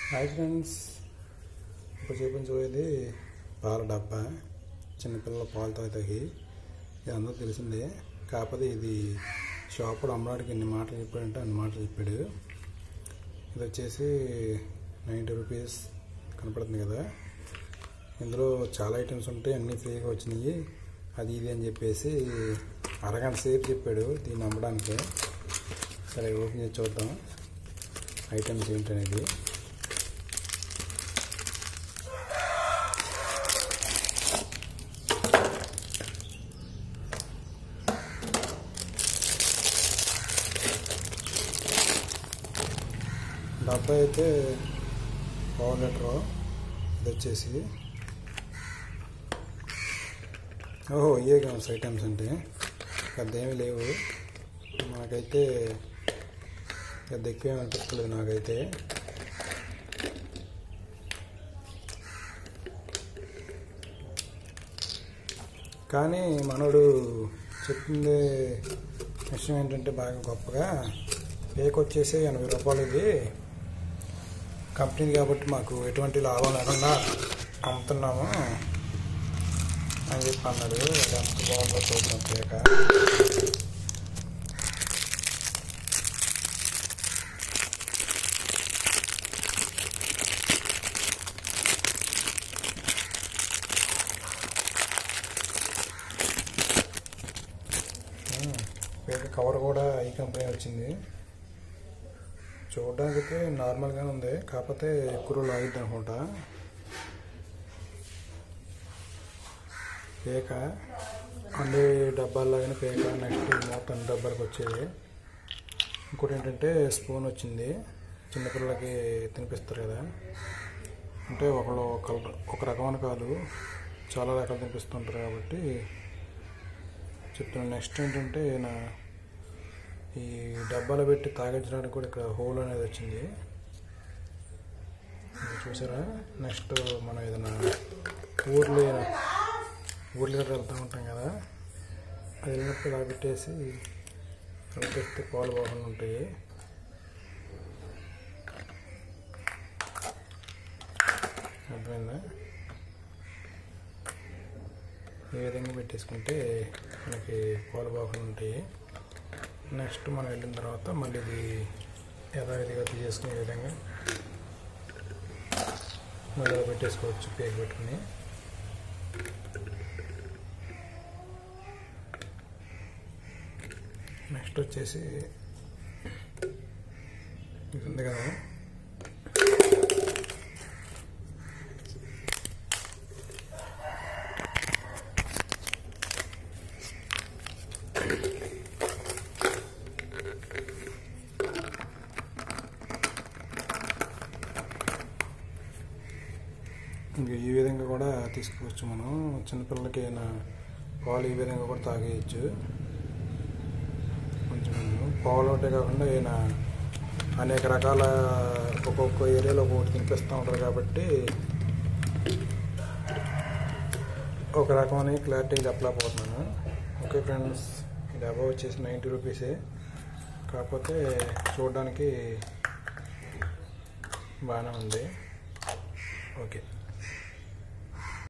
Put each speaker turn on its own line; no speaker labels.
hi friends ఇప్పుడు చూపించబోయేది పాల డబ్బా చిన్నపిల్లల పాలు తాగుతాయి ఇది అందరూ తెలిసిందే కాకపోతే ఇది షాపులో అమ్మడానికి ఎన్ని మాటలు చెప్పాడంటే అన్ని మాటలు చెప్పాడు ఇది వచ్చేసి నైంటీ రూపీస్ కనపడుతుంది కదా ఇందులో చాలా ఐటమ్స్ ఉంటాయి అన్నీ ఫ్రీగా వచ్చినాయి అది ఇది అని చెప్పేసి అరగంట సేపు చెప్పాడు దీన్ని అమ్మడానికి సరే ఓపెన్ చేసి చూద్దాం ఐటమ్స్ ఏంటనేది డబ్బా అయితే పావు లీటరు ఇది వచ్చేసి ఓహో ఇవే కావచ్చు ఐటమ్స్ అంటే పెద్ద ఏమీ లేవు నాకైతే పెద్ద ఎక్కువ ఏమి అనిపించలేదు నాకైతే కానీ మనోడు చెప్పింది విషయం ఏంటంటే బాగా గొప్పగా పేక్ వచ్చేసి ఎనభై రూపాయలు ఇది కంపెనీ కాబట్టి మాకు ఎటువంటి లాభం లేకుండా అమ్ముతున్నాము అని చెప్పి అన్నాడు అది ఎంత బాగుందో చూద్దాం పేక పేక కవర్ కూడా ఈ కంపెనీ వచ్చింది చూడడానికి అయితే నార్మల్గానే ఉంది కాకపోతే ఎక్కువ రోజులు ఆగిద్ది అనుకుంటా పేక అన్ని డబ్బాల్లాగానే పేక నెక్స్ట్ మొత్తం డబ్బాలకు వచ్చేవి ఇంకోటి ఏంటంటే స్పూన్ వచ్చింది చిన్నపిల్లలకి తినిపిస్తారు కదా అంటే ఒకళ్ళు ఒక ఒక రకమైన కాదు చాలా రకాలు తినిపిస్తుంటారు కాబట్టి చెప్తున్నాను నెక్స్ట్ ఏంటంటే నా ఈ డబ్బాలో పెట్టి తాగించడానికి కూడా ఇక్కడ హోల్ అనేది వచ్చింది ఇది చూసారా నెక్స్ట్ మనం ఏదైనా ఊర్లో ఊర్లో వెళ్తూ ఉంటాం కదా అది వెళ్ళినప్పుడు ఇలా పెట్టేసి ఇలా పెడితే పాలు బాగుండి ఉంటాయి అర్థమైందా ఈ విధంగా పెట్టేసుకుంటే మనకి పాలు బాగుండి ఉంటాయి నెక్స్ట్ మనం వెళ్ళిన తర్వాత మళ్ళీ ఇది యథావిధిగా తీసేసుకునే విధంగా మళ్ళీ ఇలా పెట్టేసుకోవచ్చు పేరు పెట్టుకుని నెక్స్ట్ వచ్చేసి ఇది ఉంది కదా ఇంకా ఈ విధంగా కూడా తీసుకోవచ్చు మనం చిన్నపిల్లలకి అయినా పాలు ఈ విధంగా కూడా తాగేయచ్చు కొంచెం పాలు ఒకటే కాకుండా ఈయన అనేక రకాల ఒక్కొక్క ఏరియాలో ఒక్కొక్కటి తినిపిస్తూ ఉంటారు కాబట్టి ఒక రకమని క్లారిటీ చెప్పలేకపోతున్నాను ఓకే ఫ్రెండ్స్ ఇది అబౌవ్ వచ్చేసి నైంటీ రూపీసే కాకపోతే చూడడానికి బాగానే ఉంది ఓకే